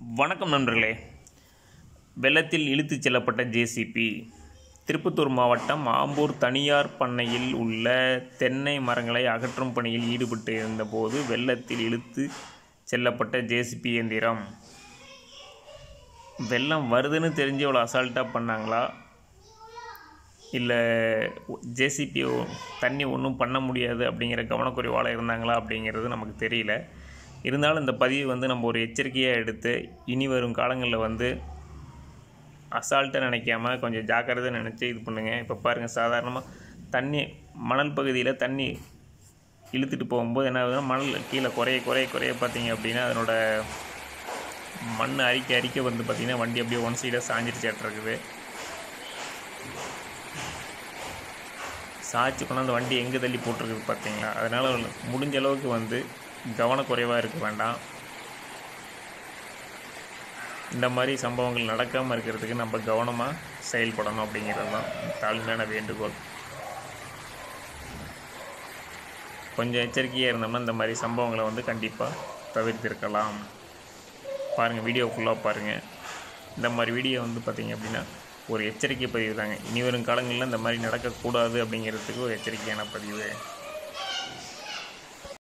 வணக்கம் நண்பர்களே வெள்ளத்தில் இழுத்துச் செல்லப்பட்ட ஜேசிபி திருப்பத்தூர் மாவட்டம் ஆம்பூர் தனியார் பண்ணையில் உள்ள தென்னை மரங்களை அகற்றும் பணியில் ஈடுபட்டு இருந்தபோது வெள்ளத்தில் இழுத்து செல்லப்பட்ட ஜேசிபி இயந்திரம் வெள்ளம் வருதுன்னு தெரிஞ்சு இவ்வளோ அசால்ட்டாக பண்ணாங்களா இல்லை ஜேசிபி தண்ணி ஒன்றும் பண்ண முடியாது அப்படிங்கிற கவனக்குறைவால் இருந்தாங்களா அப்படிங்கிறது நமக்கு தெரியல இருந்தாலும் இந்த பதிவு வந்து நம்ம ஒரு எச்சரிக்கையாக எடுத்து இனி வரும் காலங்களில் வந்து அசால்ட்டாக நினைக்காம கொஞ்சம் ஜாக்கிரதை நினச்சி இது பண்ணுங்கள் இப்போ பாருங்கள் சாதாரணமாக தண்ணி மணல் பகுதியில் தண்ணி இழுத்துட்டு போகும்போது என்ன ஆகுதுன்னா மணல் கீழே குறைய குறைய குறைய பார்த்தீங்க அப்படின்னா அதனோட மண் அரிக்க அரிக்க வந்து பார்த்திங்கன்னா வண்டி அப்படியே ஒன் சைடாக சாஞ்சிருச்சாட்டிருக்குது சாய்ச்சி கொண்டாந்து வண்டி எங்கே தள்ளி போட்டிருக்குது பார்த்தீங்களா அதனால் முடிஞ்ச அளவுக்கு வந்து கவனக்குறைவாக இருக்க வேண்டாம் இந்த மாதிரி சம்பவங்கள் நடக்காமல் இருக்கிறதுக்கு நம்ம கவனமாக செயல்படணும் அப்படிங்கிறது தான் தாழ்மையான வேண்டுகோள் கொஞ்சம் எச்சரிக்கையாக இருந்தோம்னா இந்த மாதிரி சம்பவங்களை வந்து கண்டிப்பாக தவிர்த்திருக்கலாம் பாருங்கள் வீடியோ ஃபுல்லாக பாருங்கள் இந்த மாதிரி வீடியோ வந்து பார்த்திங்க அப்படின்னா ஒரு எச்சரிக்கை பதிவு தாங்க இனி வரும் காலங்களில் இந்த மாதிரி நடக்கக்கூடாது அப்படிங்கிறதுக்கு ஒரு எச்சரிக்கையான பதிவு